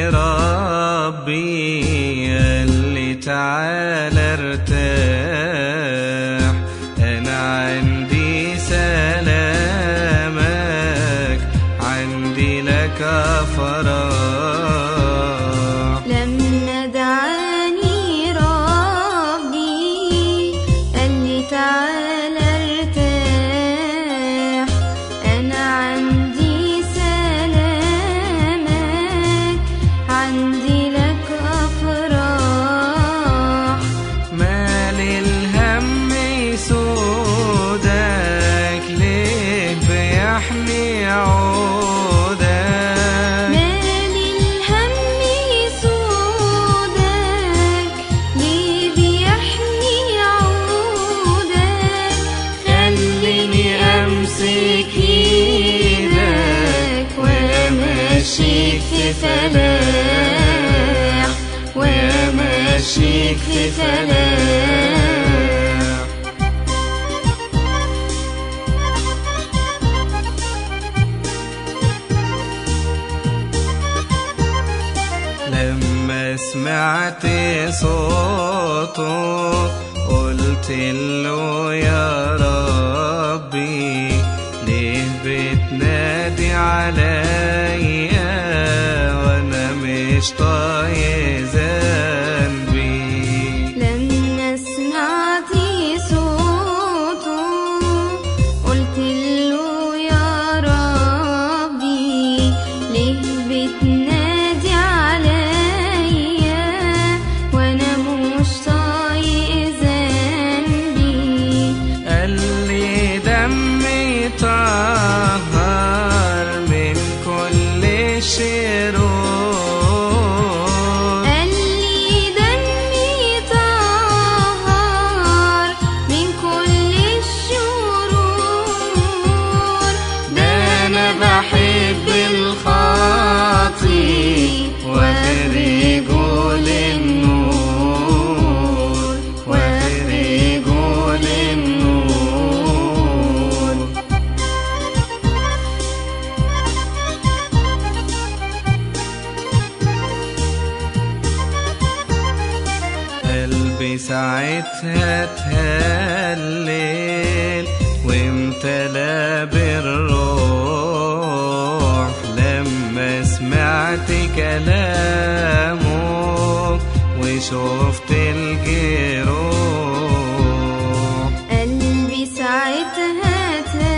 ربي اللي تعالى ارتاح انا عندي سلامك عندي لك فرح لما دعاني ربي قال لي تعالى ارتاح انا عندي سلامك عندي لك افراح مال الهم يسودك ليه بيحني عودك مالي الهم يسودك ليه بيحني عودك خليني امسك ايدك وامشيك في فلاح وامشيك في فلاح لما سمعت صوته قلت له يا ربي ليه بتنادي عليا وانا مش طايق ذنبي لما سمعت صوته قلت له يا ربي ليه بتنادي عليا وانا مش طايق ذنبي قال لي دمي طهر من كل الشرور قال لي دمي طهر من كل الشرور ده انا بحب الخاطي واخرجه للنور واخرجه للنور قلبي ساعتها تهلل وامتلى بالروح لما سمعت كلامه وشفت الجروح قلبي ساعتها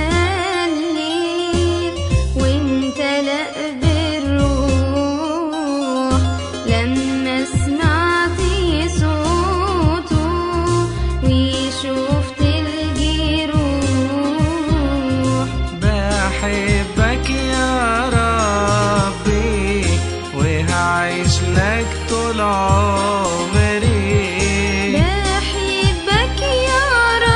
تهلل وامتلأ بالروح لما سمعت صوته وشفت الجروح بحبك يا ربي وهعيش لك طول عمري بحبك يا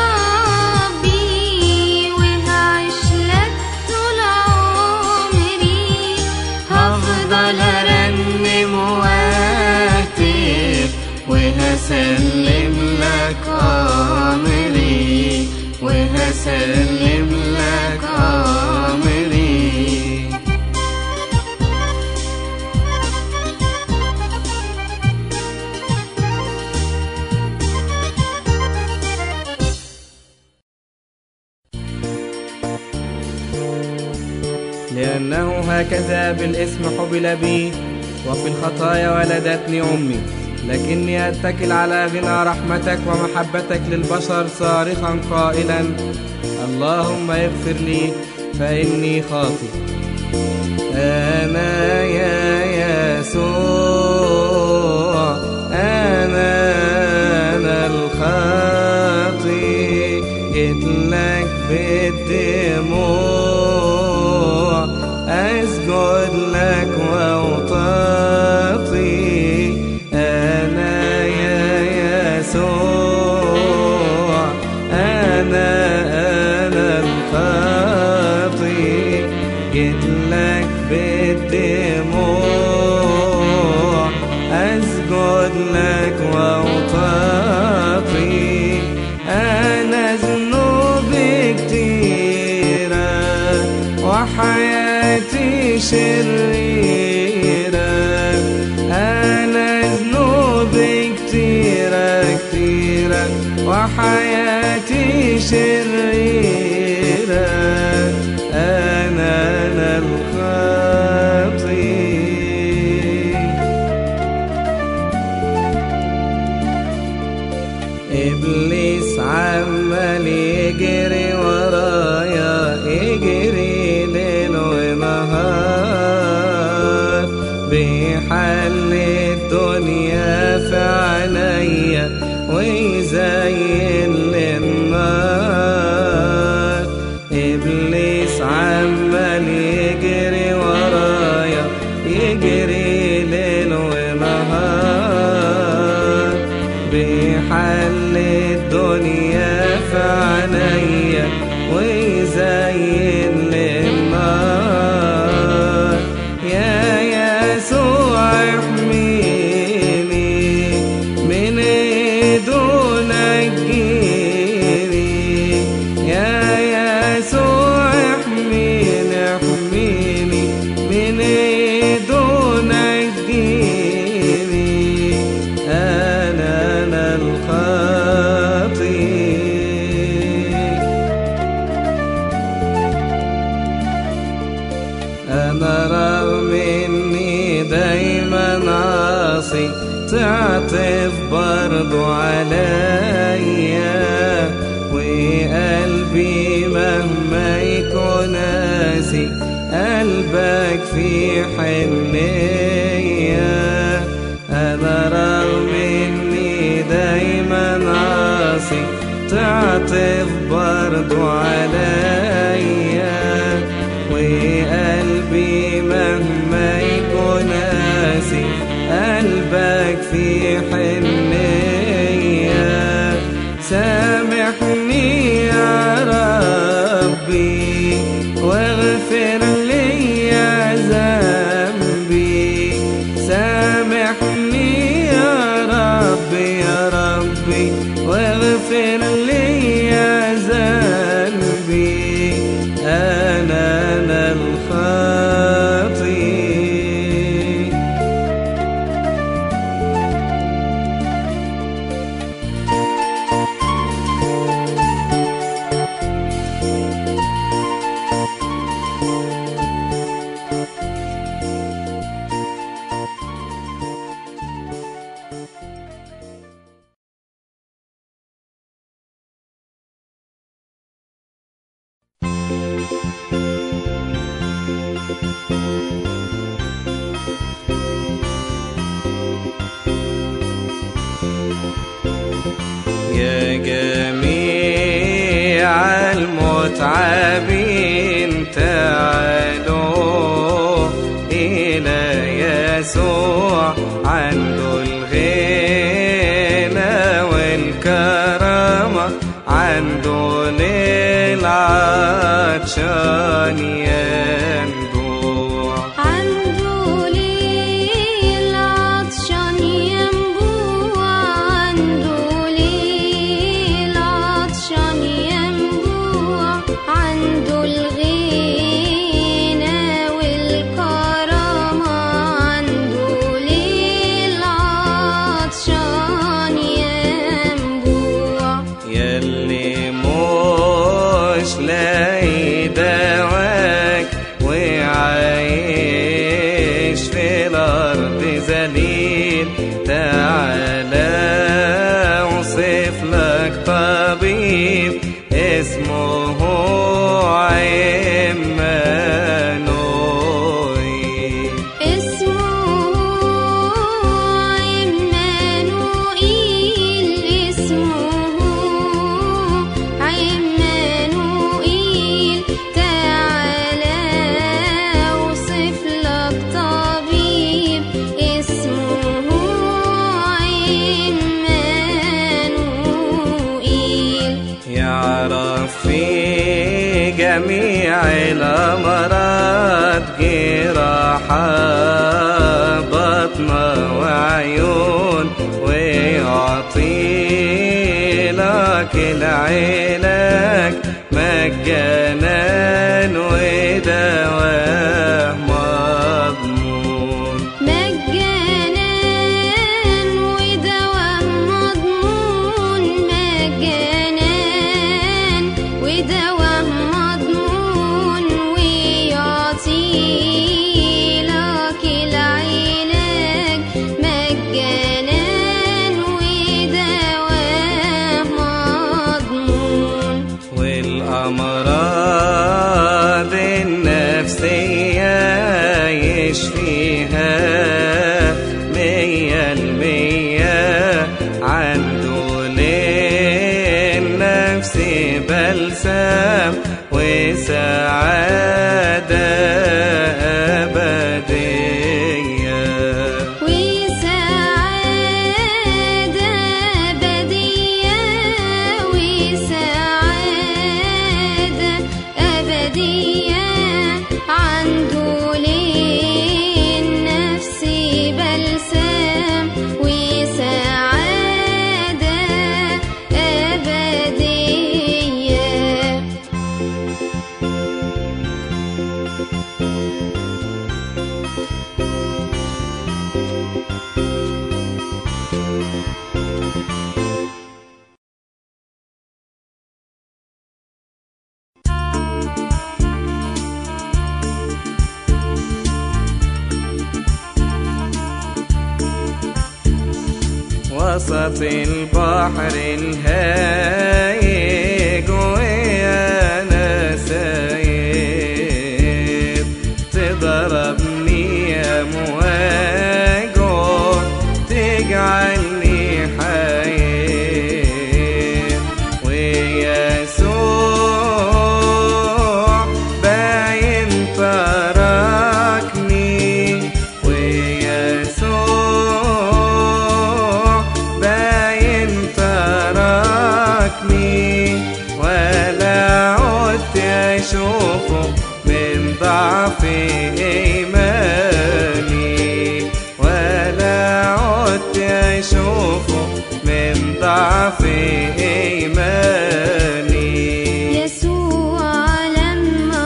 ربي وهعيش لك طول عمري هفضل ارنم واهتف وهسلم لك امري وهسلم لك امري لأنه هكذا بالاسم حبل بي وفي الخطايا ولدتني أمي لكني أتكل على غنى رحمتك ومحبتك للبشر صارخا قائلا اللهم اغفر لي فإني خاطئ أنا يا يسوع أنا أنا الخاطي جيت لك بالدموع أسجد لك وأطاطي أنا يا يسوع أنا أنا الخاطي جيت لك بالدموع أسجد لك وأطاطي أنا ذنوبي كتيرة وحياتي شريرة حياتي شريرة أنا أنا الخاطئ إبليس عمال يجري ورايا يجري ليل ونهار بيحل الدنيا في عينيا ويزين للنار إبليس عمال يجري ورايا يجري ليل ونهار بيحل الدنيا في عينيا ويزين للنار يا يسوع احميني من ايده نجيني يا يسوع احميني احميني من ايده نجيني انا انا الخاطئ أنا رغم إني دايما عاصي تعطف برضو عليا وقلبي مهما يكون قاسي قلبك في حنية أنا رغم إني دايما عاصي تعطف برضو عليا وقلبي مهما يكون قاسي قلبك في حنية سامحني يا ربي واغفر لي يا ذنبي سامحني يا ربي يا ربي واغفر لي يا ذنبي أنا أنا الخاطئ يا جميع المتعبين تعالوا إلى يسوع عنده الغنى والكرامة عنده للعطشان ينبوع عنده ليل عطشان ينبوع عنده ليل عطشان ينبوع عنده الغنى والكرامة عنده ليل عطشان ينبوع يلي مش لاقي دواك وعايش في الأرض ذليل تعالى أوصف لك طبيب اسمه عمانويل اسمه عمانوئيل اسمه عمانوئيل تعالى اوصف لك طبيب اسمه عمانوئيل يعرف في جميع الأمراض جراحة بطنة وعيون ويعطي لك العلاج مجانا ودواه مضمون مجانا ودوام مضمون مجانا وسعادة أبدية وسعادة أبدية وسعادة أبدية عنده للنفس بلسم وسعادة أبدية وسط البحر الهايج وأنا سايب تضربني أمواجه تجعلني حيب ويسوع باين تركني ويسوع باين تركني ولا عدت أشوفه من ضعف إيماني ولا عدت أشوفه من ضعف إيماني يسوع لما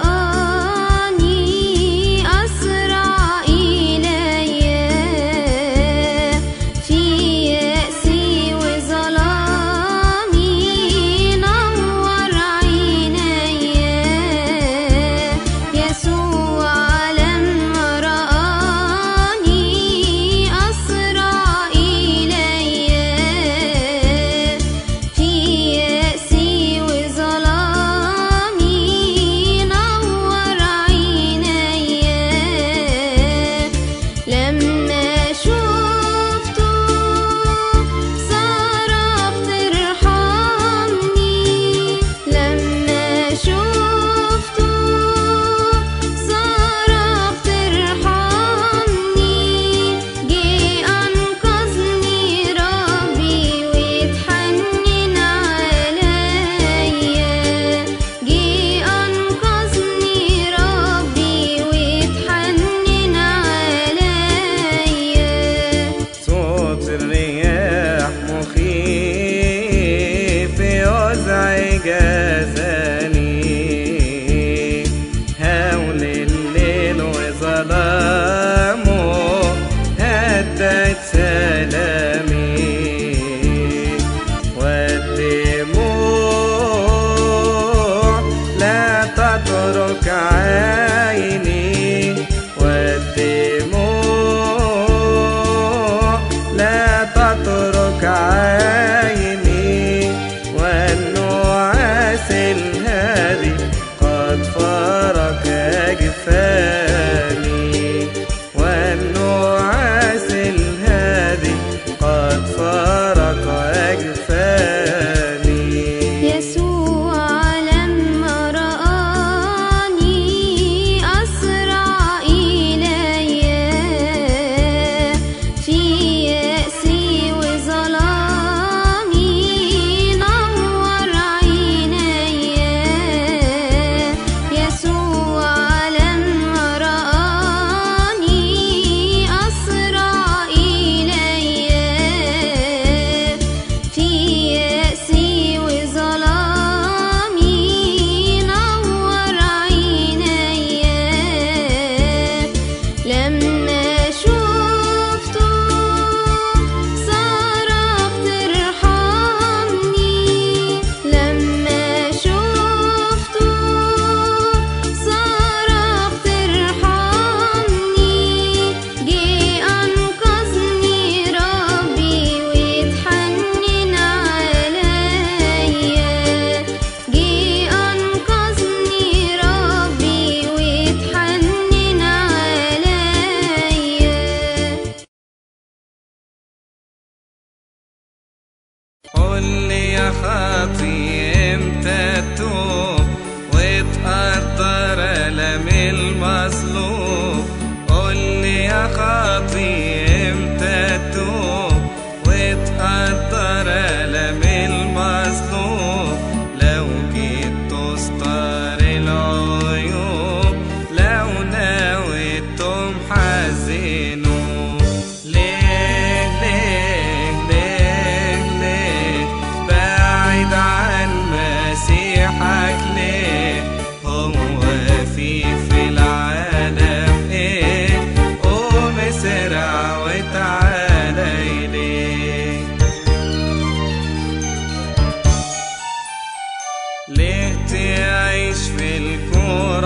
رآني أسرع إلي في يأسي وظلامي نور عيني يسوع لما رآني أسرع إلي في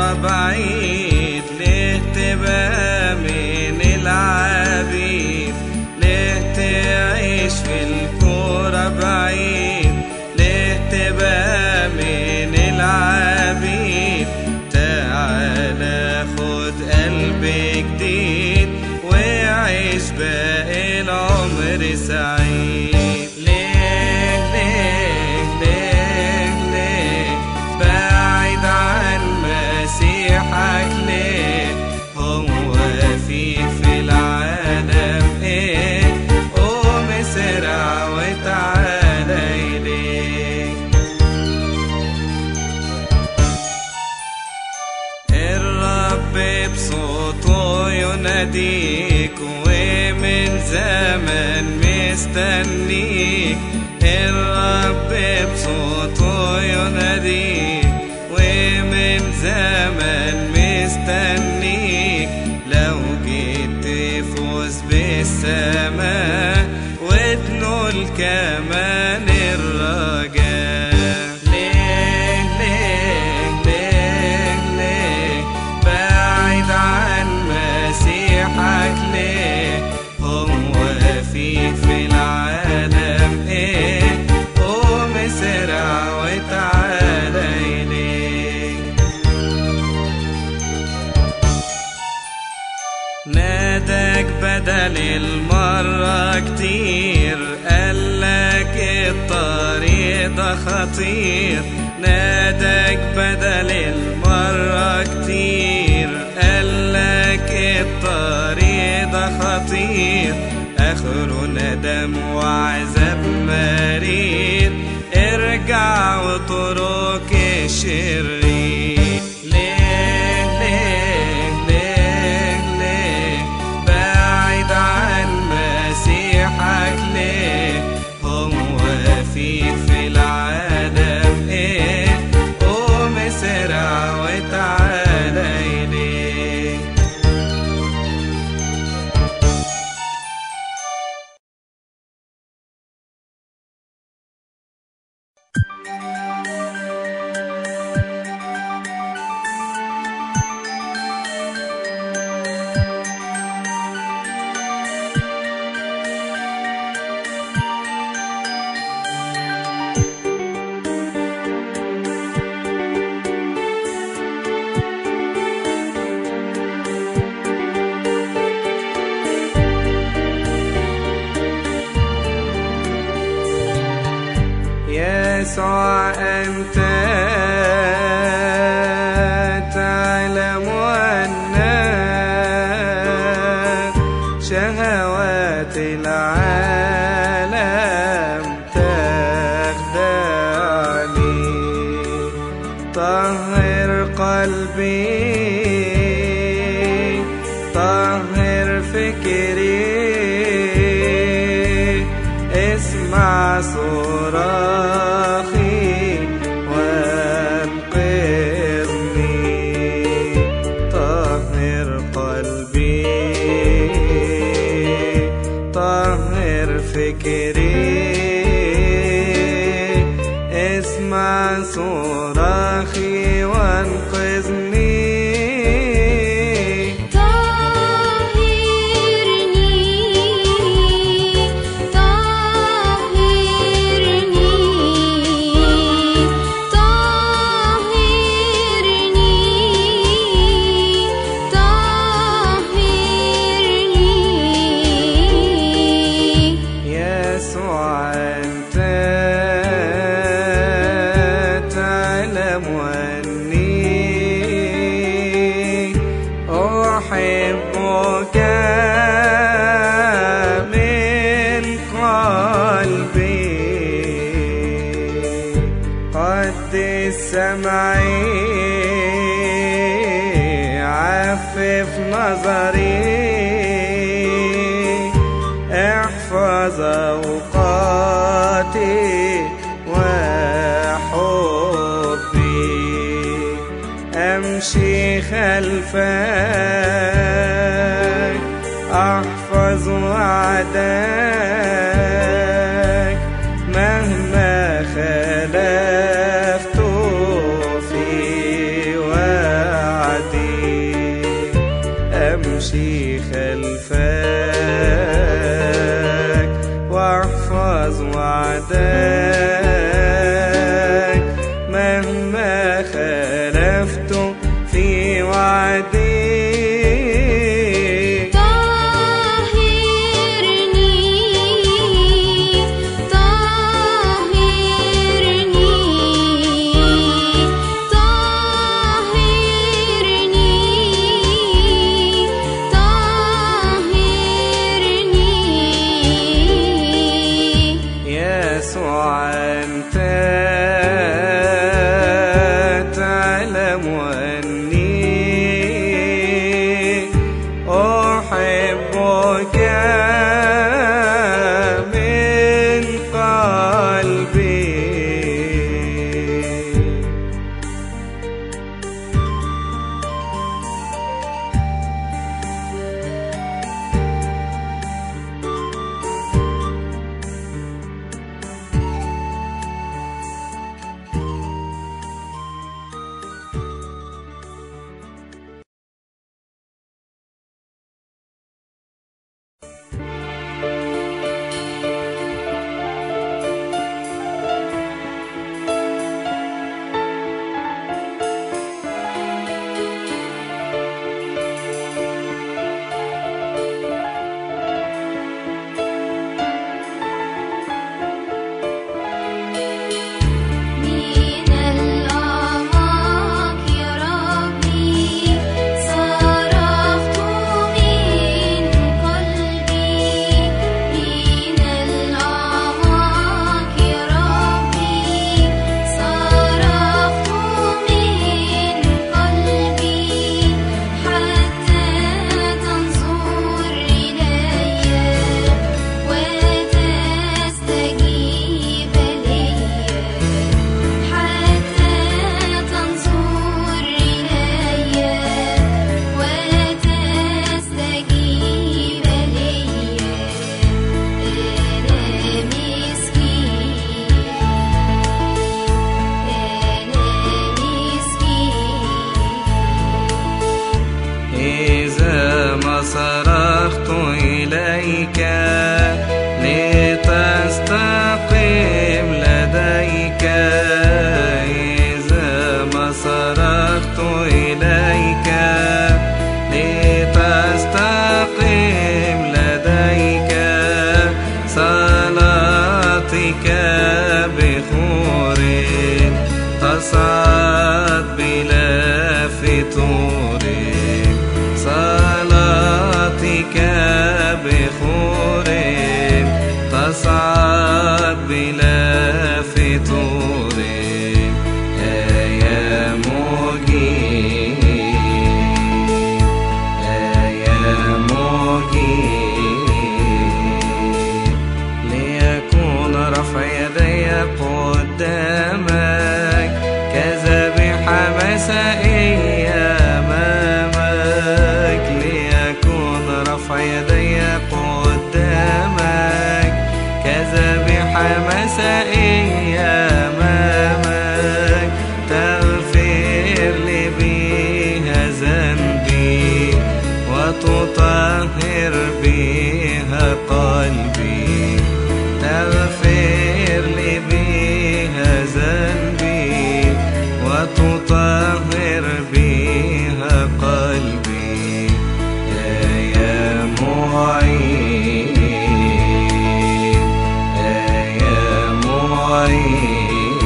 بعيد ليه تبقى من العبيد ليه تعيش في الكورة بعيد ليه تبقى من العبيد تعالى خد قلب جديد وعيش باقي العمر سعيد ليه ليه ليه ليه بعيد عن مسيحك ليه هو في في العالم ايه قوم اسرع وتعالى اليه الرب بصوته يناديك ومن زمن مستنيك الرب بصوته يناديك ومن زمن مستنيك لو جيت تفوز بالسماء وتنول كمان الرجاء ليه ليه ليه ليه بعيد عن مسيحك ليه هو في في العالم ايه قوم اسرع وتعالى اليه ناداك بدل المرة كتير قالك الطريق ده خطير ناداك بدل المرة كتير قالك الطريق ده خطير آخره ندم وعذاب مرير ارجع وطرق الشرير ليه ليه ليه ليه بعيد عن مسيحك ليه هو في في العالم ايه قوم اسرع وتعالى اليه يسوع أنت تعلم أن شهوات العالم تخدعني طهر قلبي طهر فكري اسمع صراخي وانقذني طهر قلبي طهر فكري اسمع صراخي وانقذني طهرني طهرني طهرني طهرني يسوع أنت تعلم أني أحبك من قلبي قدس سمعي عفف نظري احفظ أوقاتي وحبي أمشي خلفك أحفظ وعدك مهما خلفت في وعدك وعديك طهرني طهرني طهرني يسوع أنت تعلم أني أحبك من قلبي من الأعماق يا ربي صرخت من قلبي من الأعماق يا ربي صرخت من قلبي حتى تنظر إلي وتستجيب لي حتى تنظر إلي وتستجيب لي أنا مسكين أنا مسكين إذا ما صرخت إليك لتستقيم لديك إذا ما صرخت إليك لتستقيم لديك صلاتك بخور تصعد بلا فتور صلاتك بخور تصعد بلا فتور يا مجيب يا مجيب ليكون رفع يدي قدامك كذبح مسائي أمامك ليكون رفع يدي قدامك كذبح مسائي أمامك تغفر لي بها ذنبي وتطهر بها قلبي تغفر لي بها ذنبي وتطهر بها قلبي يا يا معين يا يا معين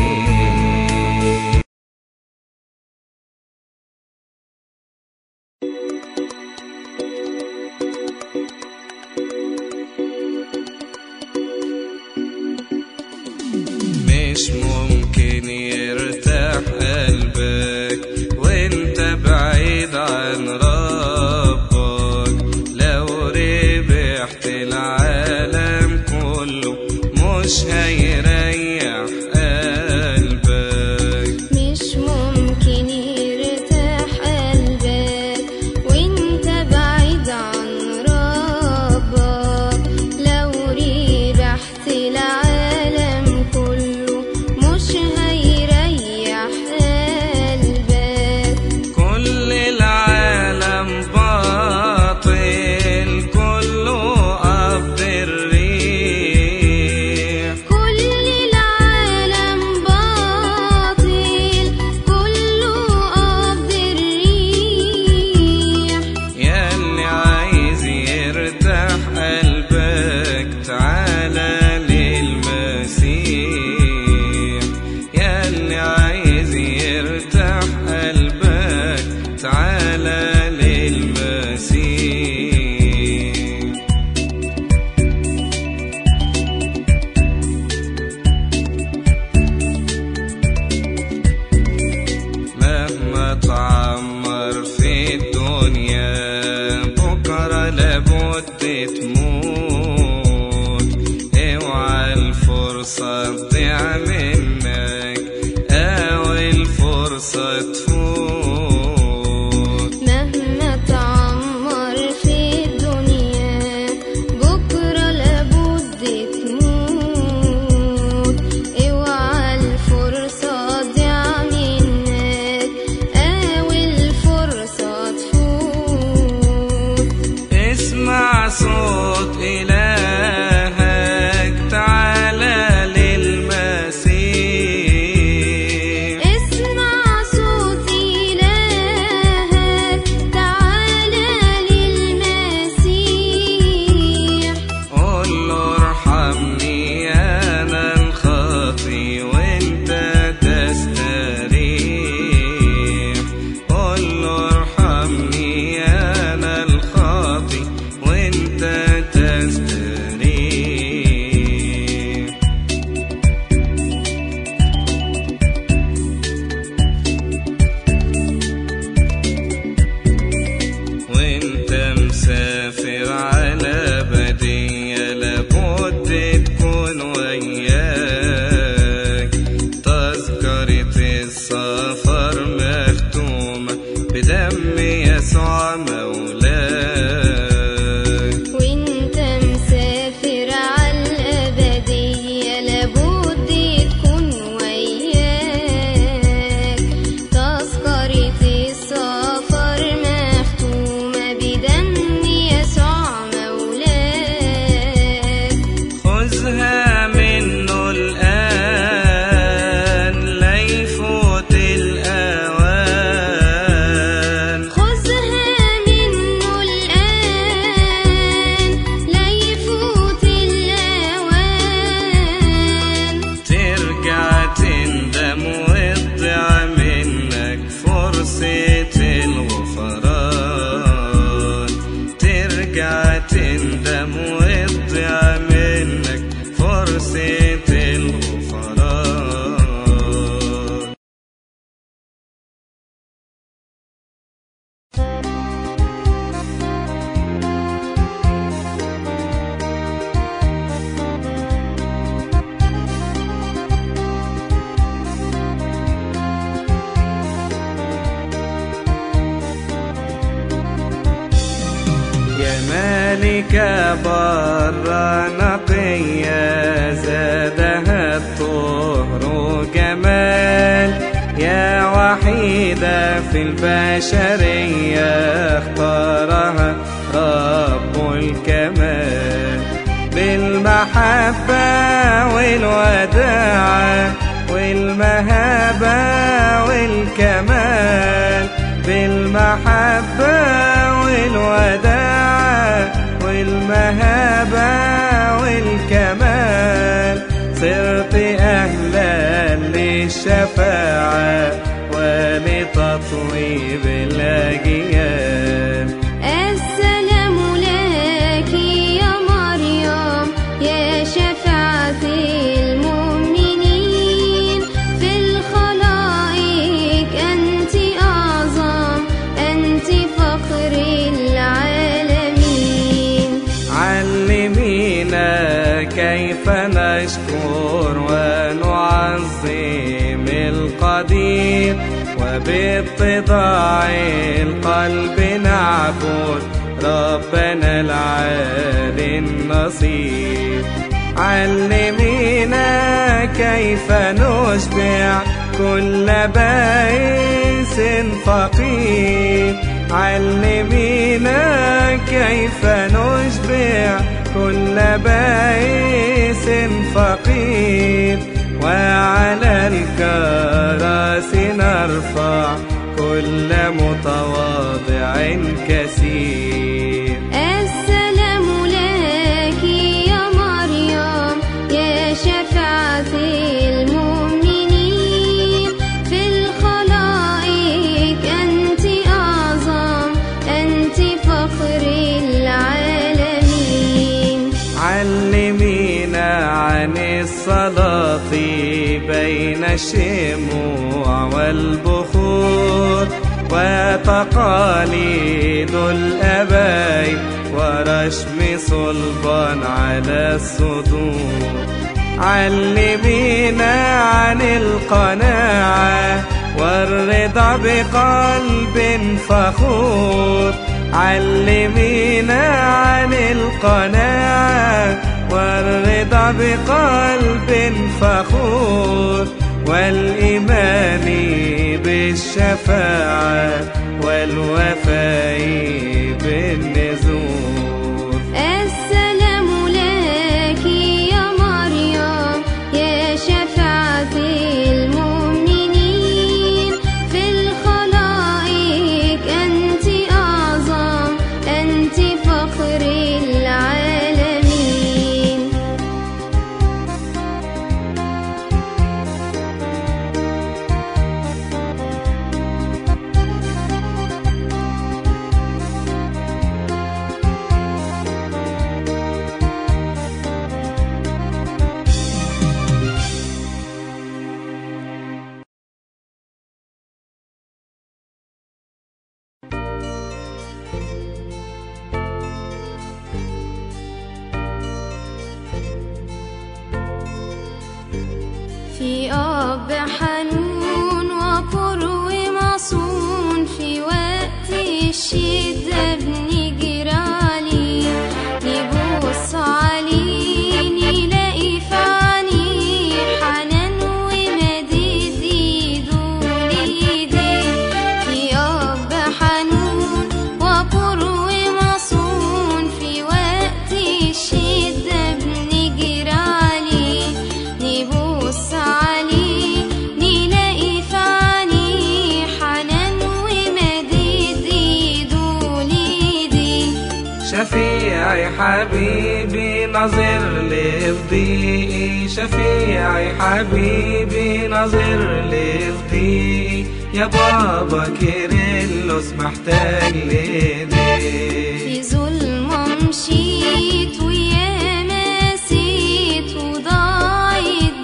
مش ممكن يرتاح قلبك وانت بعيد عن ربك لو ربحت العالم كله مش هيريح قلبك مش ممكن يرتاح قلبك وانت بعيد عن ربك لو ربحت العالم كله تعمر في الدنيا بكرة لابد تموت اوعى الفرصة تضيع منك او الفرصة تفوت مهما تعمر في الدنيا بكرة لابد تموت اوعى الفرصة تضيع منك او الفرصة تفوت اسمع صوت إلهك تعالى للمسيح اسمع صوت إلهك تعالى للمسيح قول له ارحمني أنا الخاطي وأنت تستريح قول له ارحمني أنا الخاطي وأنت تستريح وانت مسافر على بدية لابد تكون وياك تذكرة السفر مختومة بدم يسوع مولاك وانت مسافر عالأبدية لابد تكون وياك تذكرة السفر مختومة بدم يسوع مولاك خذها منه الآن ليفوت الأوان خذها منه الآن ليفوت الأوان ترجع تندم وتضيع منك فرصة الغفران ترجع تندم وتضيع منك فرصة الغفران يا مالك بر نقيا زادها الطهر جمال يا وحيدة في البشرية اختارها رب الكمال بالمحبة والوداع والمهابة والكمال بالمحبة والوداع والمهابة والكمال صرت أهلا للشفاعة ولتطويب الأجيال السلام لك يا مريم يا شفاعة المؤمنين في الخلائق أنت أعظم أنت فخر العالمين علمينا كيف نشكر ونعظم القدير وباتضاع القلب نعبد ربنا العالي النصير علمينا كيف نشبع كل بائس فقير علمينا كيف نشبع كل بائس فقير وعلى الكراسي نرفع كل متواضع كثير السلام لك يا مريم يا شفاعة المؤمنين في الخلائق أنت أعظم أنت فخر العالمين علمينا عن الصلاة بين الشموع والبخور وتقاليد الآباء ورشم صلبان على الصدور علمينا عن القناعة والرضا بقلب فخور علمينا عن القناعة والرضا بقلب فخور والإيمان بالشفاعة والوفاء بالنذور السلام لك يا مريم يا شفاعة المؤمنين في الخلائق أنت أعظم أنت فخر العالمين في أب حنون وقرو مصون في وقت الشدة بنجرالي نبص عليه نلاقي في عينيه حنان ومدد ايده ليدي في أب حنون وقرو مصون في وقت الشدة بنجرالي نبص عليه نلاقي في عينيه حنان ومدد ايده ليدي شفيعي حبيبي نظر لفضيقي شفيعي حبيبي نظر لفضيقي يا بابا كيرلس محتاج ليديك في ظلمة مشيت ويا مسيت وضاعت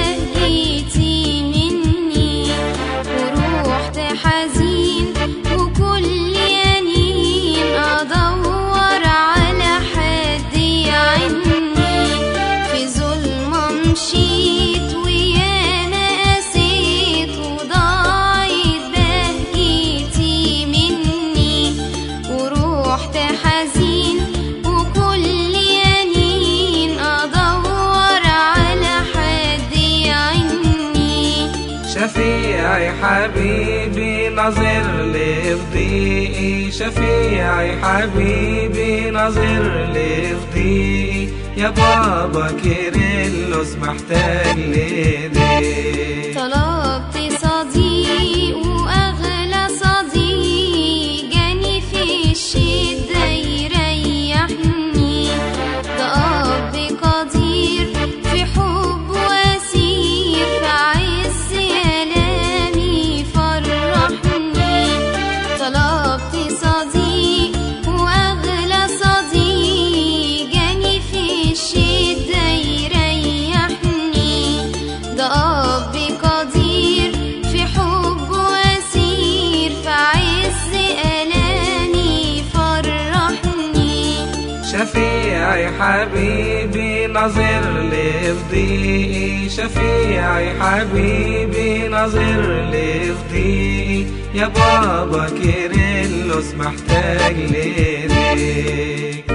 بهجتي مني ورحت حزين وكل يمين أدور على حد يعني في ظلمة مشيت ويا مسيت وضاعت بهجتي مني ورحت حزين وكل يمين أدور على حد يعني شفيعي حبيبي نظر لفضيقي شفيعي حبيبي نظر لفضيقي يا بابا كيرلس محتاج ليديك طلبت صديق وأغلى صديق جاني في الشدة يريحني ده أب قدير في حب وأسير في عز ألامي فرحني طلبت صديق وأغلى صديق جاني في الشدة يريحني ده أب قدير في حب وأسير في عز ألامي فرحني شفيعي حبيبي نظر لفضيقي شفيعي حبيبي نظر لفضيقي يا بابا كيرلس محتاج ليديك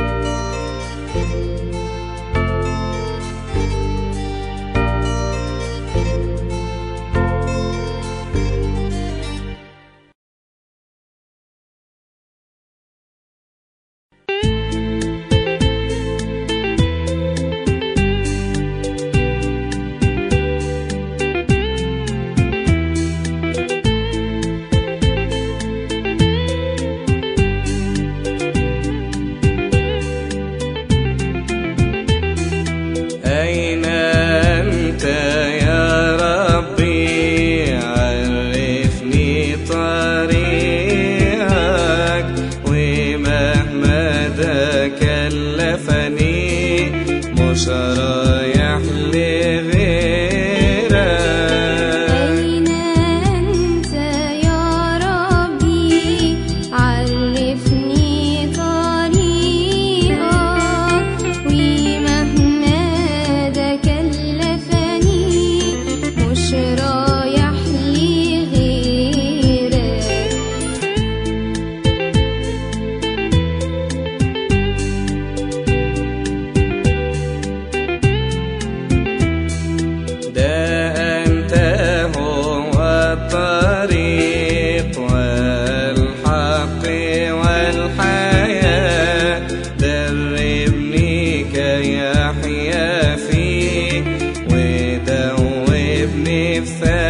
والحياة دربني كي أحيا فيك ودوبني في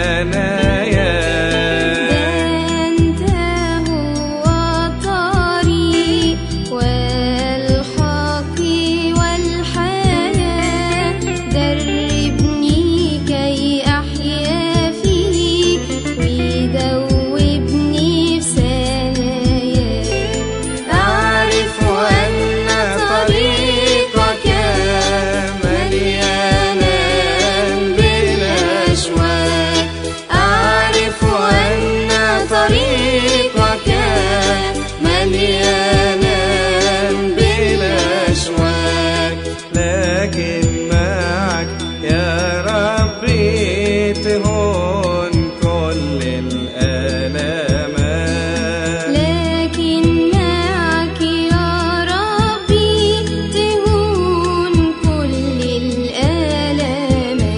ثناياك أنت هو الطريق والحق والحياة دربني كي أحيا فيك ودوبني في ثناياك أعرف أن طريقك مليانا بالأشواك أعرف أن طريقك مليانا بالأشواك لكن معك يا ربي تهون كل الآلامات لكن معك يا ربي تهون كل الآلامات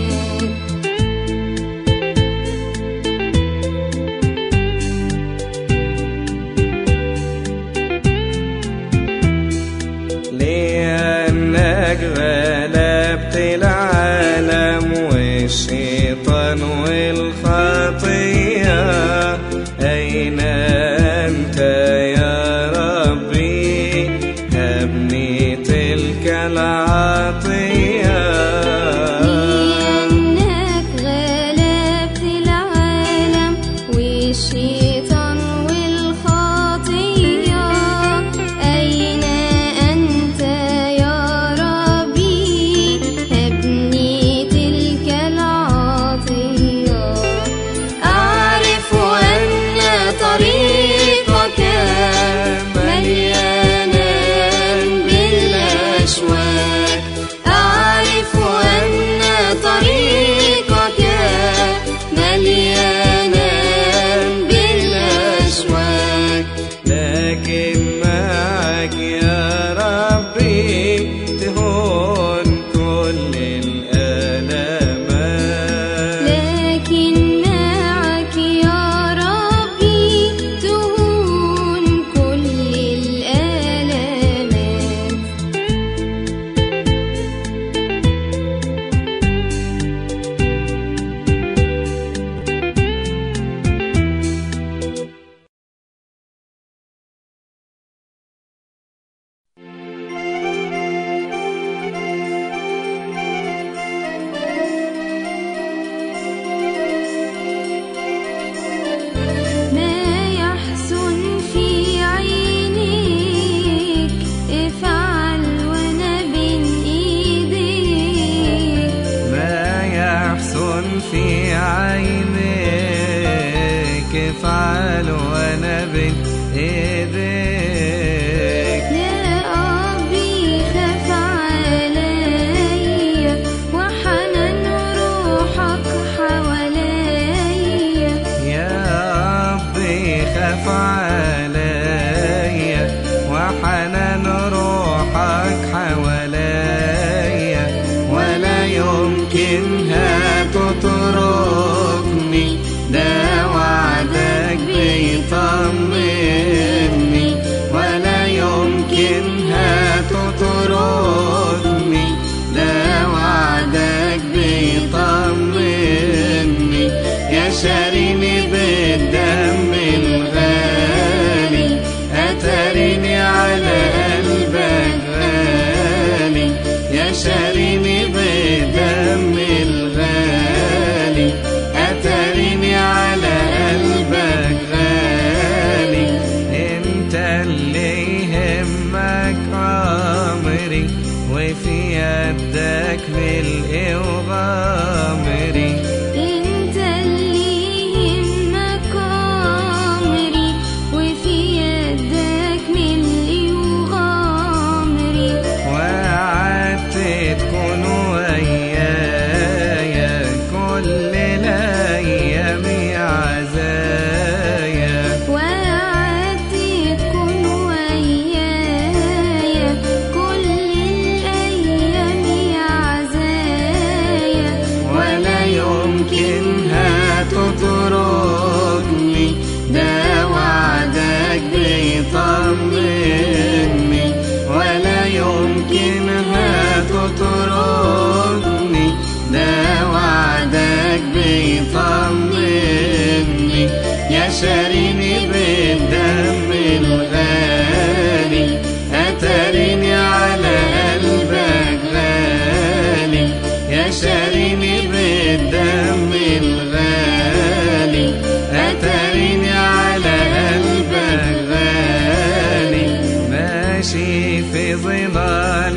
لأنك غلبت العالم والشيطان والخطية أين أنت يا ربي هبني تلك العطية لأنك غلبت العالم والشيطان والخطية أين أنت يا ربي هبني تلك العطية أعرف أن طريقك مليانا بالأشواك أعرف أن طريقك مليانا بالأشواك لكن معك يا ربي تهون كل الآلامات لكن معك يا ربي تهون كل الآلامات ما يحسن في عينيك افعل وانا بين ايديك ما يحسن في عينيك افعل وانا بين ايديك يا أبي خاف عليا وحنان روحك حواليا يا ربي خاف عليا وحنان روحك حواليا ولا يمكنها تتركني ده وعدك بيطمني شاريني بالدم الغالي أتريني على قلبك غالي يا شاريني بالدم الغالي أتريني على قلبك غالي ماشي في ظلال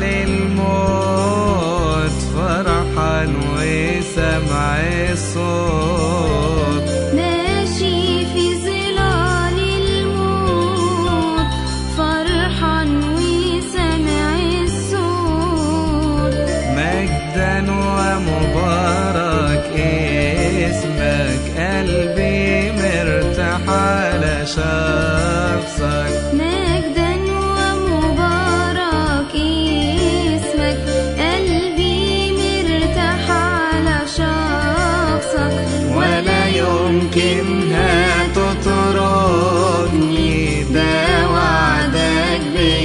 الموت فرحان وسمع الصوت ماشي في ظلال الموت فرحان وسمع الصوت مجدا ومبارك اسمك قلبي مرتاح على شخصك مجدا ومبارك اسمك قلبي مرتاح على شخصك ولا يمكنها تطردني ده وعدك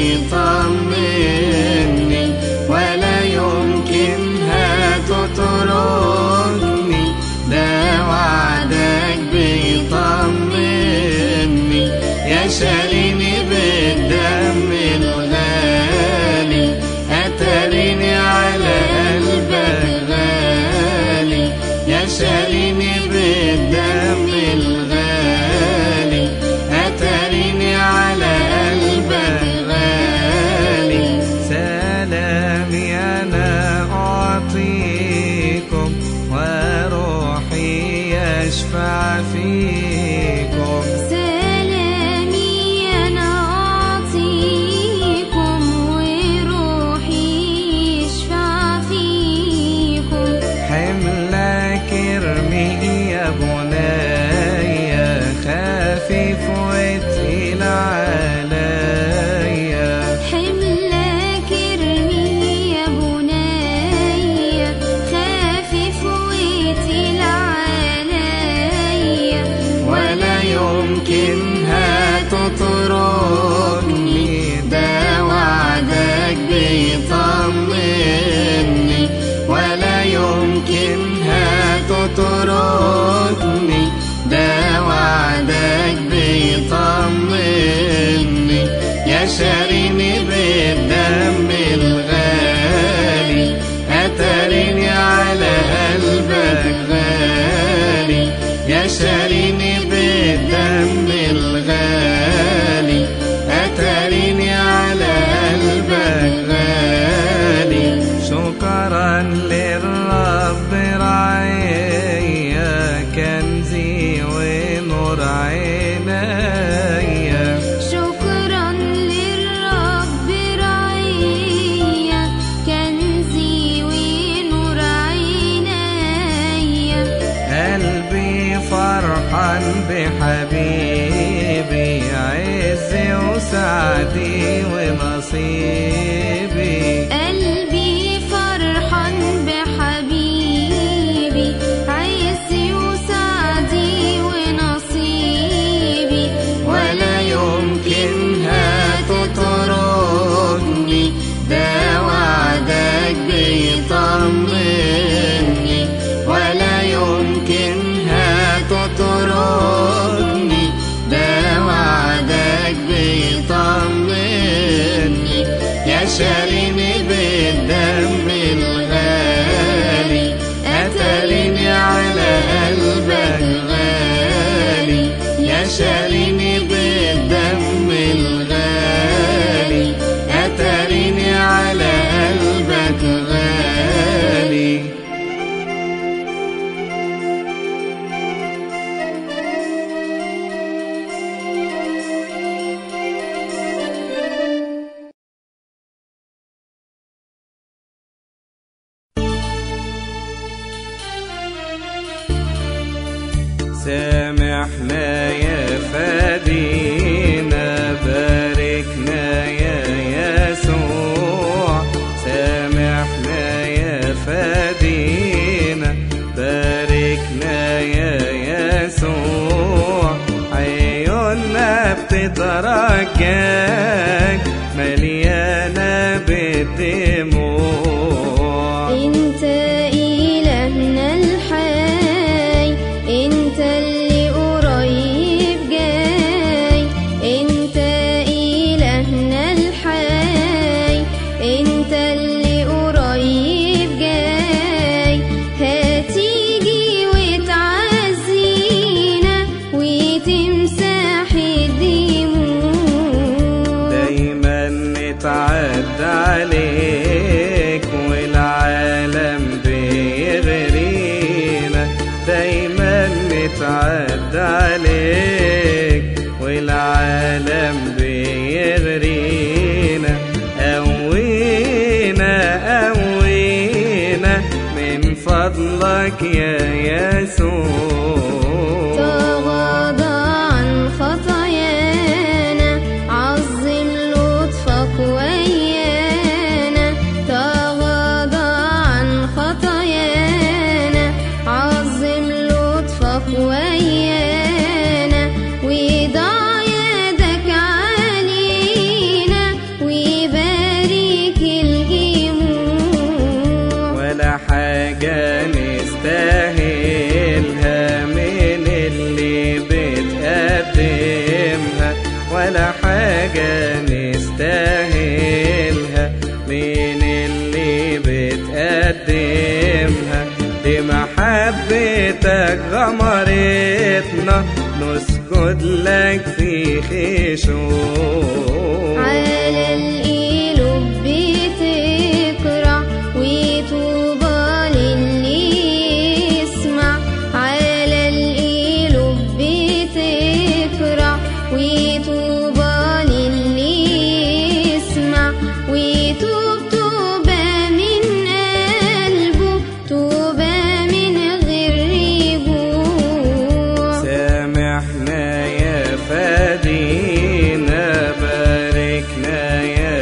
بيطمني ولا يمكنها تطردني ده وعدك بيطمني يا شاريني بالدم الغالي أتريني على قلبك غالي يا شاريني بالدم الغالي أتريني على قلبك غالي سلامي أنا أعطيكم وروحي يشفع فيكم سلامي أنا أعطيكم وروحي يشفع فيكم حملك ارمي يا بني خفيف وتقيل عليا حملك ارمي يا بني خفيف وتقيل عليا ولا يمكنها تطردني ده وعدك بيطمني ولا يمكنها تطردني ده وعدك بيطمني يا شاريني بالدم الغالي أتريني على قلبك غالي يا شاريني بالدم الغالي أتريني على قلبك غالي شكرا للرب رعيا كنزي ونور عينيا شكرا للرب رعيا كنزي ونور عينيا قلبي فرحان بحبيبي عزي وسعدي ونصيبي قلبي فرحان بحبيبي عزي وسعدي ونصيبي ولا يمكنها تطردني ده وعدك بيطمني ولا يمكنها تطردني ده وعدك بيطمني يا شاريني بالدم الغالي أتريني على قلبك غالي يا شاريني بالدم الغالي أتريني على قلبك غالي سامحنا يا فدينا باركنا يا يسوع سامحنا يا فدينا باركنا يا يسوع عيوننا بتترجاك مليانة بالدموع انت إلهنا الحي انت اللي قريب رضاك يا يسوع تغاضى عن خطايانا عظم لطفك ويانا تغاضى عن خطايانا عظم لطفك ويانا وضع يدك علينا وبارك الجموع ولا حاجة نستاهلها من اللي بتقدمها ولا حاجة نستاهلها من اللي بتقدمها دي محبتك غمرتنا نسجد لك في خشوع على القلوب بتقرع وطوبى للي يسمع على القلوب بتقرع وطوبى للي يسمع ويتوب توبة من قلبه توبة من غير رجوع سامحنا يا فادينا باركنا يا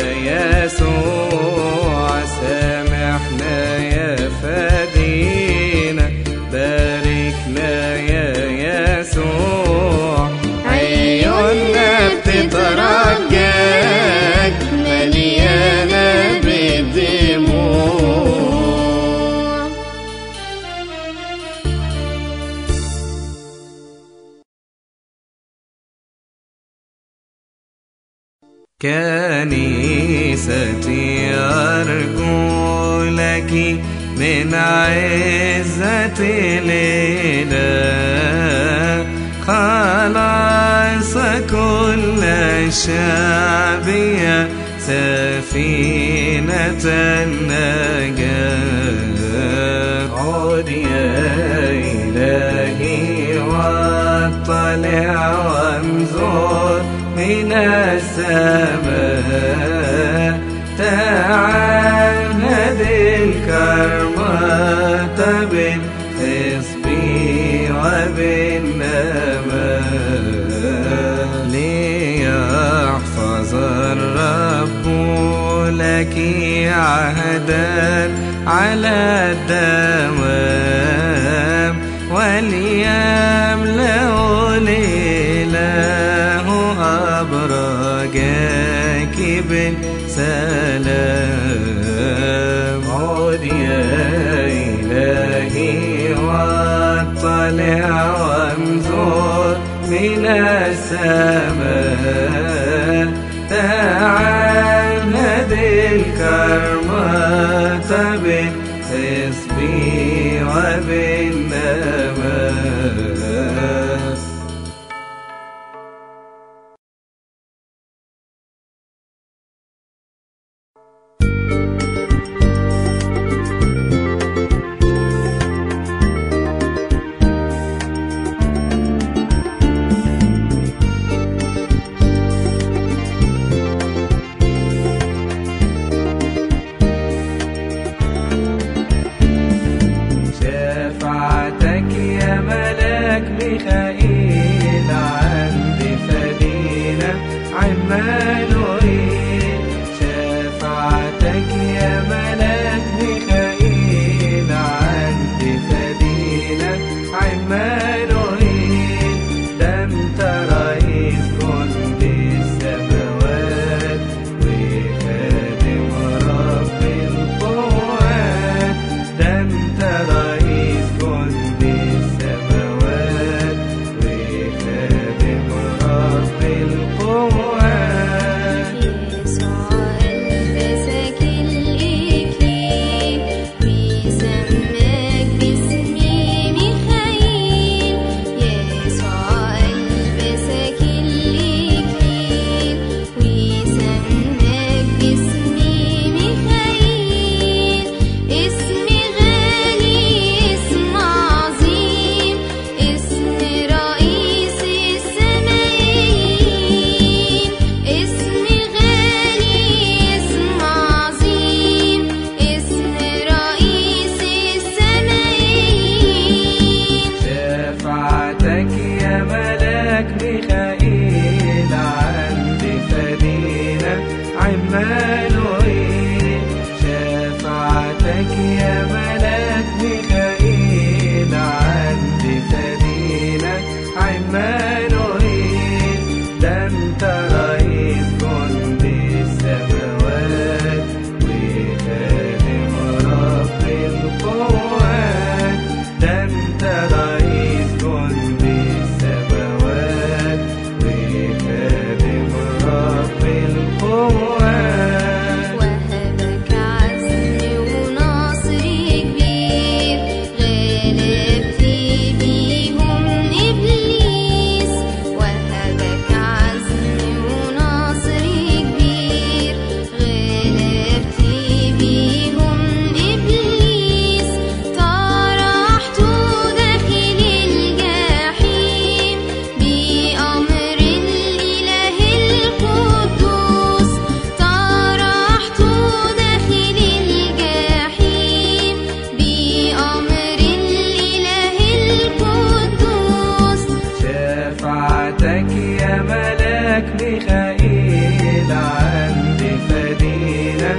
يسوع سامحنا يا فادينا باركنا يا يسوع عيوننا بتترجاك مليانة بالدموع كنيستي أرجو لك من عزة الإله خلاص كل الشعب يا سفينة النجاة عد يا إلهي واطلع وانظر من السماء تعال هدي الكرمة بالحسب وبالنماء ليحفظ الرب لك عهدا على الدوام وليملأ الإله أبرجاك بالسلام عد يا إلهي واطلع وانظر من السماء تعال هدي الكرمة بالحسب وبالنماء شفاعتك يا ملاك ميخائيل عند فدينا عمانوئيل شفاعتك يا ملاك ميخائيل عند فدينا عمانوئيل ده انت رئيس جند السماوات وخادم رب القوات ده انت رئيس جند السماوات وخادم رب القوات عمانوئيل شفاعتك يا ملاك ميخائيل عند فدينك عمانوئيل ده انت رئيس جند السماوات وخادم رب القوات ده انت رئيس جند السماوات وخادم رب القوات وهبك عزم ونصر كبير غلبت بيهم إبليس وهبك عزم ونصر كبير غلبت بيهم إبليس طرحت داخل الجحيم بأمر الإله القدوس طرحت داخل الجحيم بأمر الإله القدوس شفاعتك يا ملاك ميخائيل عند فدينا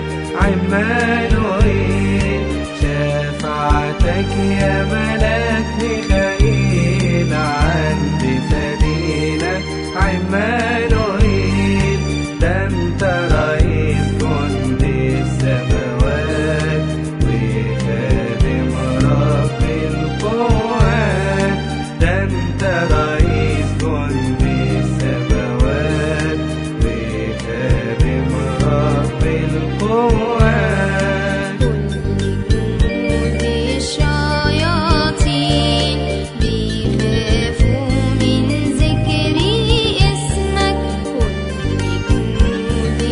عمانوئيل شفاعتك يا ملاك ميخائيل عند فدينا عمانوئيل ده انت رئيس جند السماوات وخادم رب القوات ده انت رئيس جند السماوات وخادم رب القوات جنود الشياطين بيخافوا من ذكر اسمك كل جنود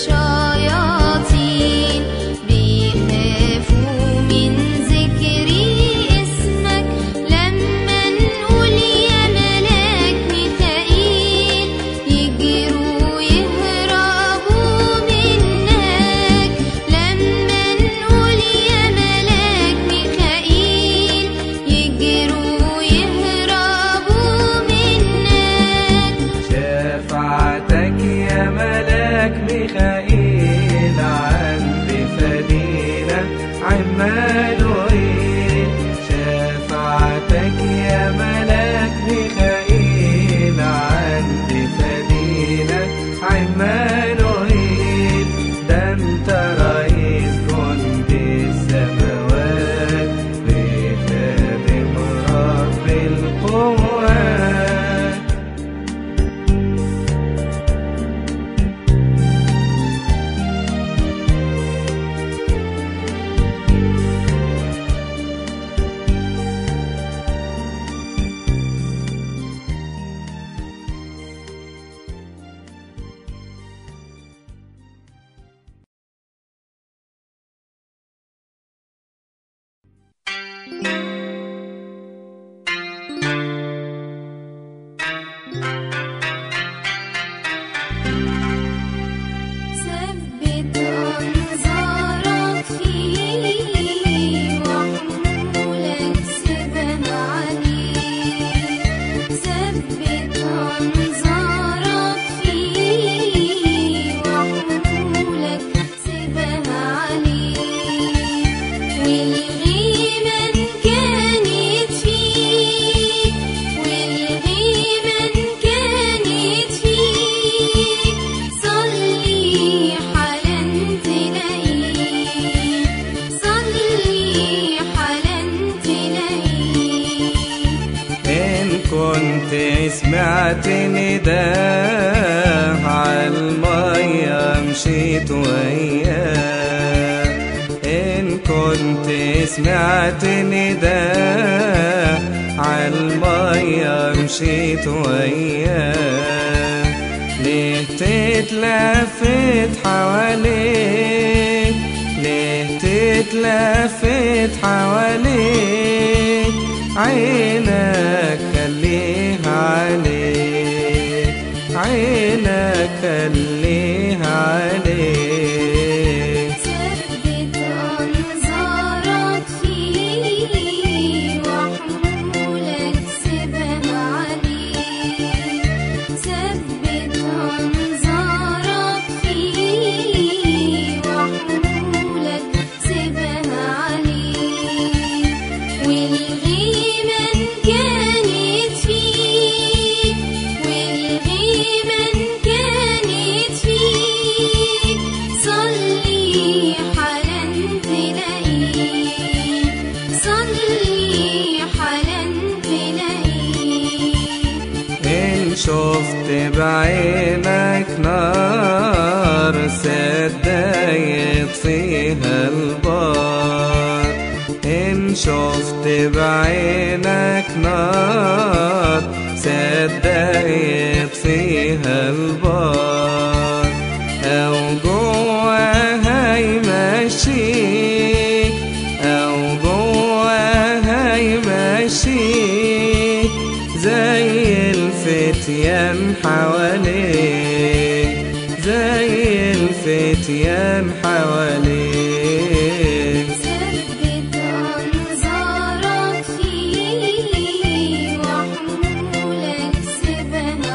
الشياطين بيخافوا من ذكر اسمك لما نقول يا ملاك ميخائيل يجروا يهربوا منك لما نقول يا ملاك ميخائيل يجروا يهربوا منك شفاعتك يا ملاك ميخائيل عند فدينا عمانوئيل شفاعتك يا ملاك ميخائيل عند فدينا عمانوئيل ده انت رئيس جند السماوات وخادم رب القوات ثبت أنظارك فيه وحمولك سبا عليه ثبت أنظارك فيه وحمولك سبا عليه والغي من كانت فيه والغي من كانت فيه صلي حالا تلاقيه صلي حالا تلاقيه إن كنت سمعت نداء عالمية مشيت وياه إن كنت سمعت نداء عالمية مشيت وياه ليه تتلفت حواليك ليه تتلفت حواليك عينك خليها عليك عينك خليها عليك ثبت أنظارك فيه وحمولك سبا عليه ثبت أنظارك فيه يطفيها البار إن شفت بعينك نار صدق يطفيها البار أو جواها يمشيك أو جواها يمشيك زي الفتيان حواليك زي الفتيان حواليك ثبت أنظارك فيه وحمولك سيبها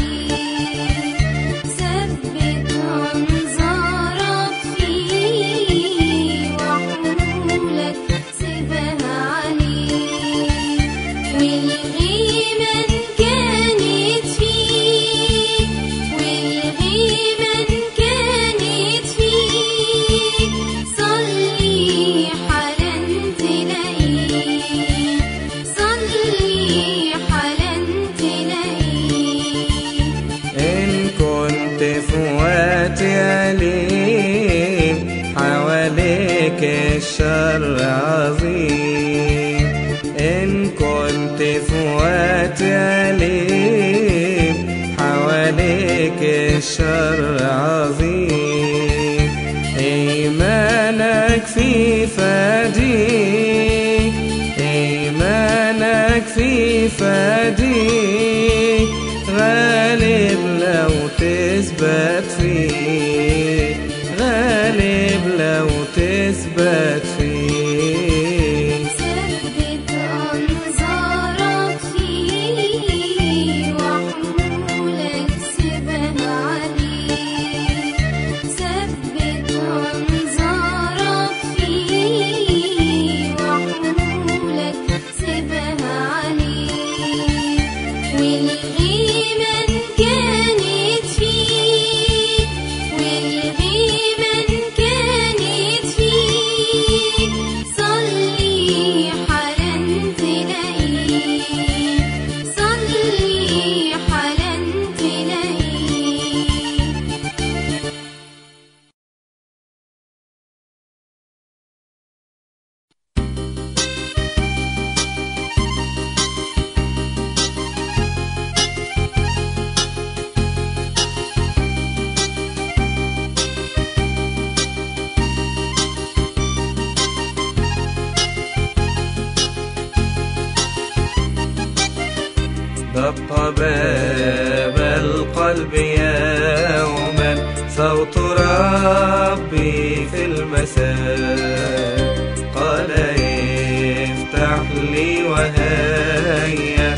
عليه ثبت أنظارك فيه وحمولك سيبها عليه والغيمة إن كانت فيك والغيمة إن كانت فيك صلي حالا تلاقيه صلي حالا تلاقيه إن كنت في وقت أليم حواليك الشر عظيم إن كنت في وقت أليم حواليك الشر عظيم إيمانك في فديك إيمانك في فديك غالب لو تثبت فيه غالب لو تثبت فيه ثبت أنظارك فيه وحمولك سيبها عليه ثبت أنظارك فيه وحمولك سيبها عليه والغيمة إن كانت فيك والغيمة إن كانت فيك صلي حالا تلاقيه صلي حالا تلاقيه دق باب القلب يوما صوت ربي في المساء قال افتح لي وهيا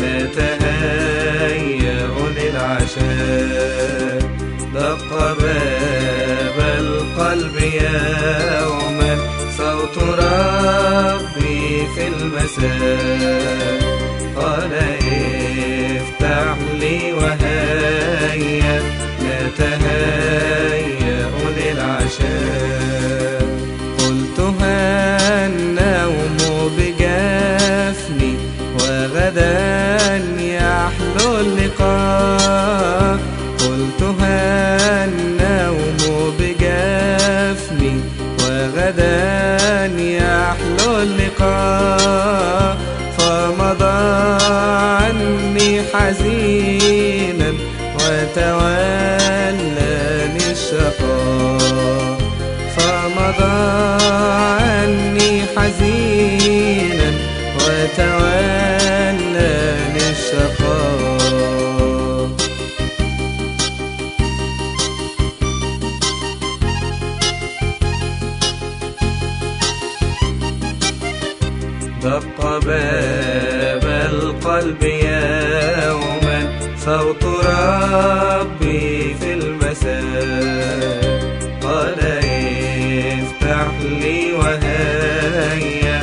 نتهيأ للعشاء دق باب القلب يوما صوت ربي في المساء قال افتح لي وهيا نتهيأ للعشاء قلتها النوم بجفني وغدا يحلو اللقاء قلتها النوم بجفني وغدا يحلو اللقاء فمضى عني حزينا وتولاني الشقاء فمضى عني حزينا وتولاني الشقاء دق باب القلب يوما صوت ربي في المساء قال افتح لي وهيا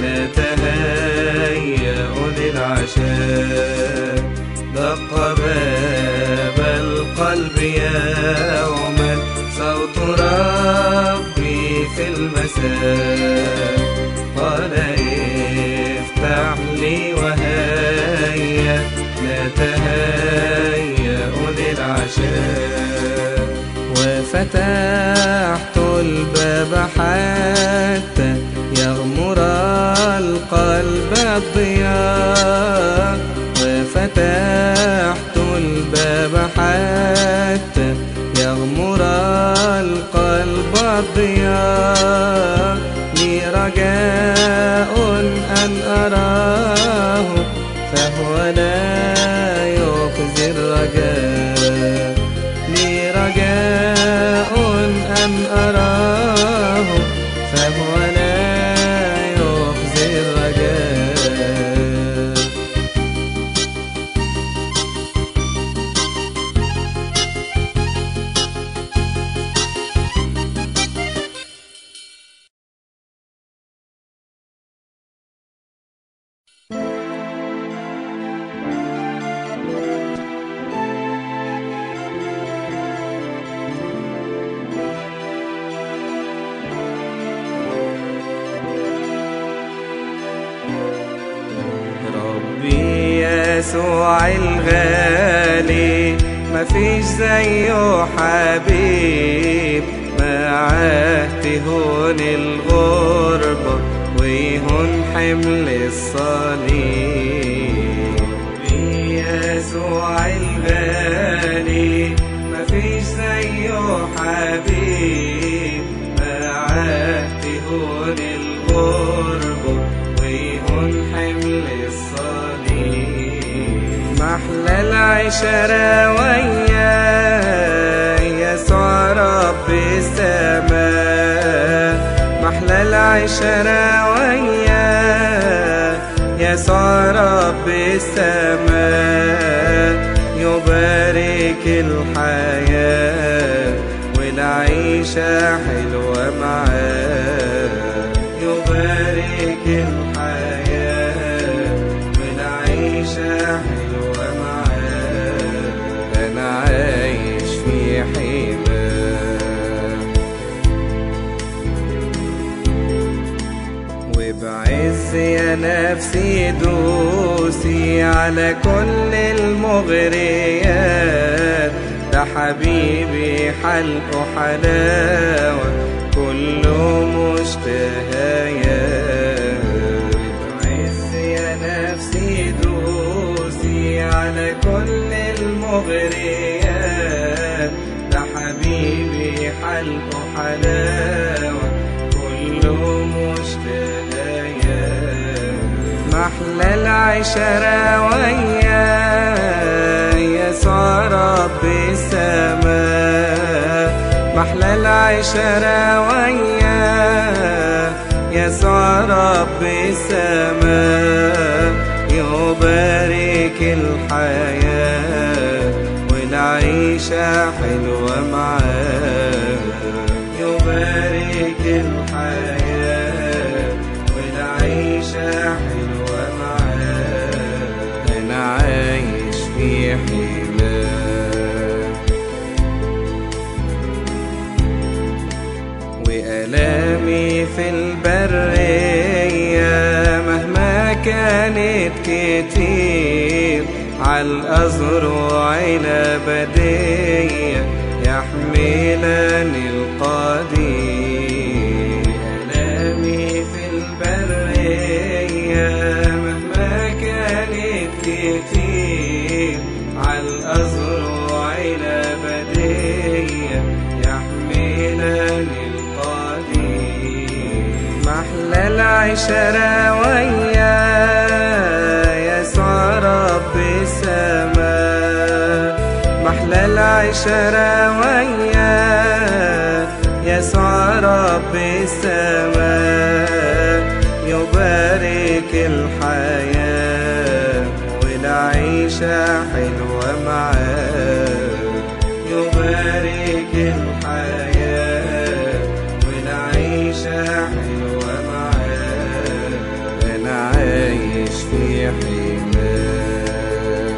نتهيأ للعشاء دق باب القلب يوما صوت ربي في المساء قال افتح لي وهيا نتهيأ للعشاء وفتحت الباب الضياء وفتحت الباب حتى يغمر القلب الضياء لي رجاء أن أراه فهو لا يخزي الرجاء لي رجاء أن أراه فهو لا يخزي الرجاء ربي يسوع الغالي مفيش زيه حبيب معاه تهون الغربة ويهون حمل الصليب ربي يسوع الغالي مفيش زيه حبيب معاه تهون الغربة ويهون حمل الصليب محلى العشرة وياه يسوع رب السماء محلى العشرة وياه يسوع رب السماء يبارك الحياة والعيشة حلوة معاه يبارك الحياة والعيشة حلوة معاه أنا عايش في حماه وبعز يا نفسي دوسي على كل المغريات ده حبيبي حلقه حلاوة كله مشتهيات وبعز يا نفسي دوسي على كل المغريات ده حبيبي حلقه حلاوة كله مشتهيات محلى العشرة وياه يسوع رب السماء محلى العشرة وياه يسوع رب السماء يبارك الحياة والعيشة حلوة معاه يبارك الحياة والعيشة حلوة معاه أنا عايش في حماه وألامي في البرية مهما كانت كتير عالأزرع الأبدية يحملني القدير ألامي في البرية مهما كانت كتير عالأزرع الأبدية يحملني القدير محلى العشرة وياه يسوع رب السماء محلى العشرة وياه يسوع رب السماء يبارك الحياة والعيشة حلوة معاه يبارك الحياة والعيشة حلوة معاه أنا عايش في حماه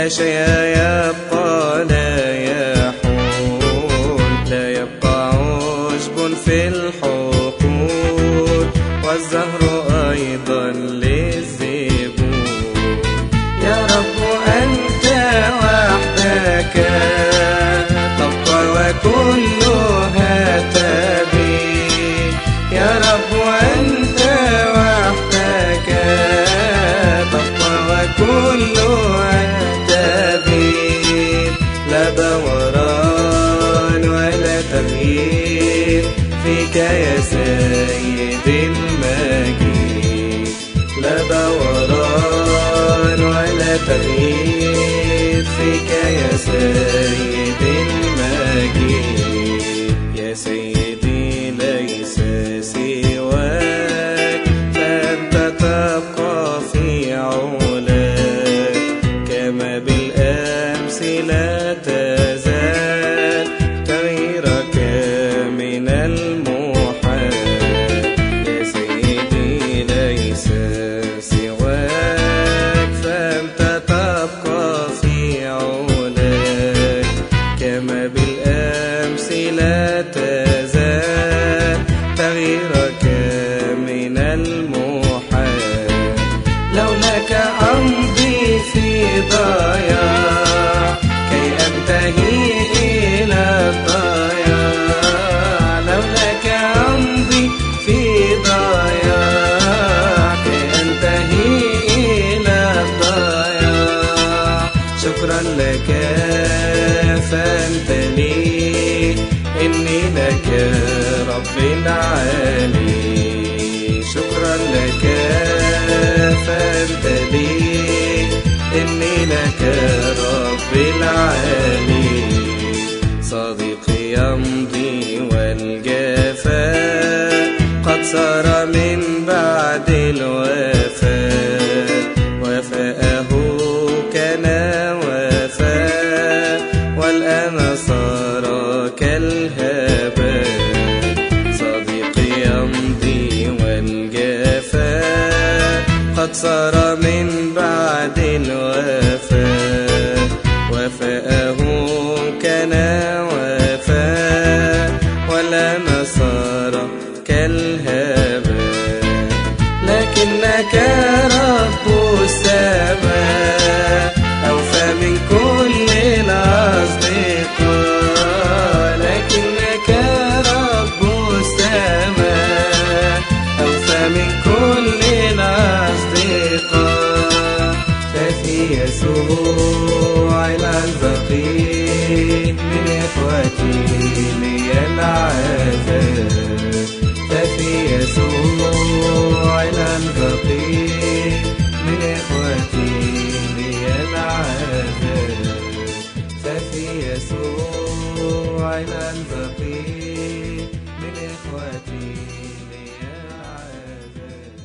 لا شيء يبقى لا يحول لا يبقى عشب في الحقول والزهر أيضا للزبون يا رب أنت وحدك تبقى وكلها تبي يا رب أنت وحدك تبقى وكلها تبي لا دوران ولا تغيير فيك يا سيد المجيد لا دوران ولا تغيير فيك يا سيد المجيد يا سيدي ليس سواك فأنت تبقى في علاك كما بالأمس لا تزال تغييرك من المحال يا سيدي ليس سواك فأنت تبقى في علاك كما بالأمس لا تزال تغييرك من المحال لولاك أمضي في ضياع كي أنتهي إلى الضياع لولاك أمضي في ضياع كي أنتهي إلى الضياع شكرا لك فأنت لي إني لك رب العالي شكرا لك فأنت لي إني لك رب العالي صديقي يمضي والجفاء قد صار من بعد الوفاء وفاءه كان وفاء والآن صار كالهباء صديقي يمضي والجفاء قد صار من بعد الوفاء وفاءه كان وفاء والآن صار كالهباء لكنك رب السماء أوفى من كل الأصدقاء لكنك رب السماء أوفى من كل الأصدقاء ففي يسوع البقي من إخوتي لي العذاب ففي يسوع البقي من إخوتي لي العذاب ففي يسوع البقي من إخوتي لي العذاب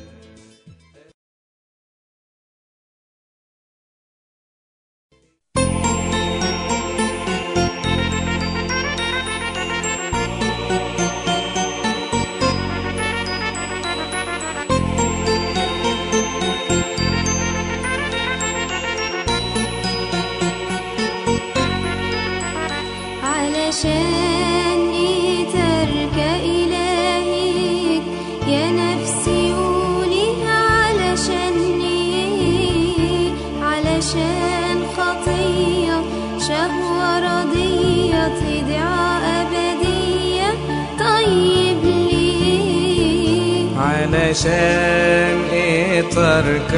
علشان ترك إلهك يا نفسي قولي علشان إيه علشان خطية شهوة رضية تضيع أبدية طيب ليه علشان ايه ترك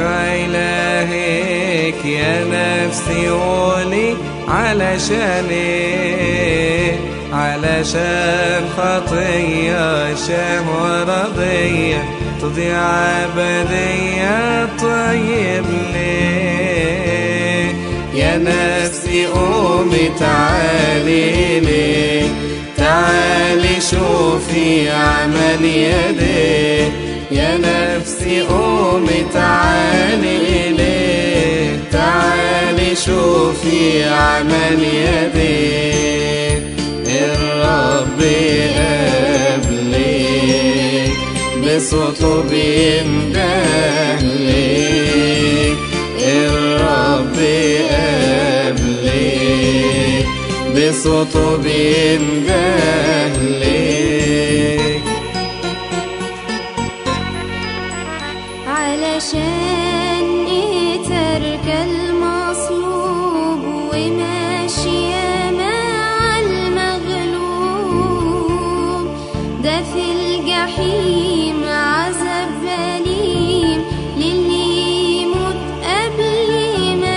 إلهك يا نفسي قولي علشان ايه علشان خطية شهوة رضية تضيع أبدية طيب ليه يا نفسي قومي تعالي ليه تعالي شوفي عمل يديه يا نفسي قومي تعالي إليه تعالي شوفي عمل يديه الرب قبلك بصوته بيندهلك الرب بصوته بينده ليك علشان ترك المصلوب وماشية مع المغلوب ده في الجحيم عذاب أليم للي يموت قبل ما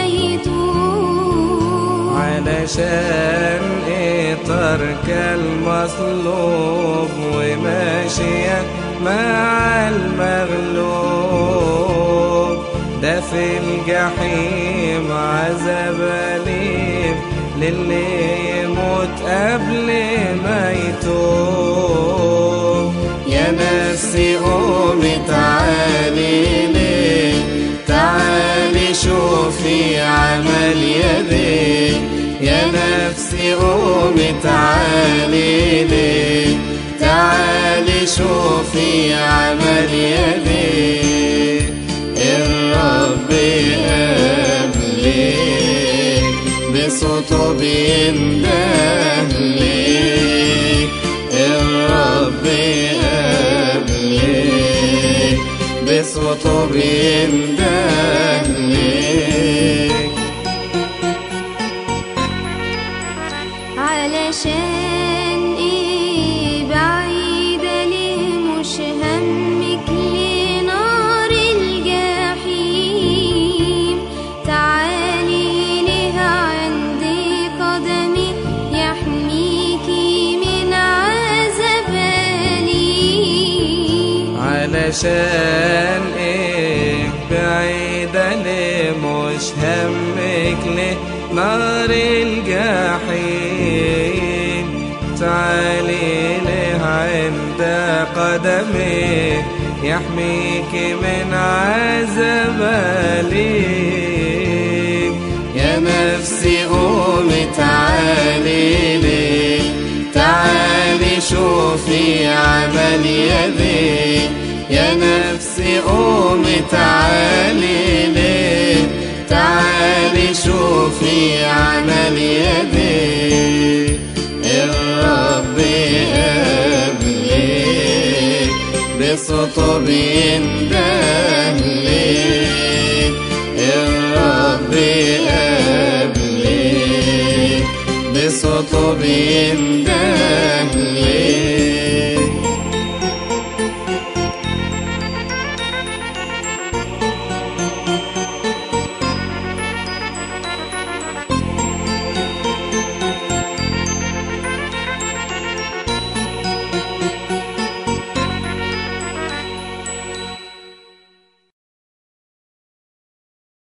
يتوب علشان ايه ترك المصلوب وماشية مع المغلوب ده في الجحيم عذاب أليم للي يموت قبل ما يتوب يا نفسي قومي تعالي ليه تعالي شوفي عمل يديك يا نفسي قومي تعالي ليه تعالي شوفي عمل يديك الرب قبلك بصوته بينده ليك الرب قبلك بصوته بينده ليك علشان ايه بعيدة ليه مش همك لنار الجحيم تعالي ليه عند قدمي يحميكي من عذاب أليم علشان ايه بعيدة ليه مش همك ليه نار الجحيم تعالي ليه عند قدمي يحميك من عذاب أليم يا نفسي قومي تعالي ليه تعالي شوفي عمل يديك يا نفسي قومي تعالي ليه تعالي شوفي عمل يديك الرب قبلك بصوته بينده ليك الرب قبلك بصوته بينده ليك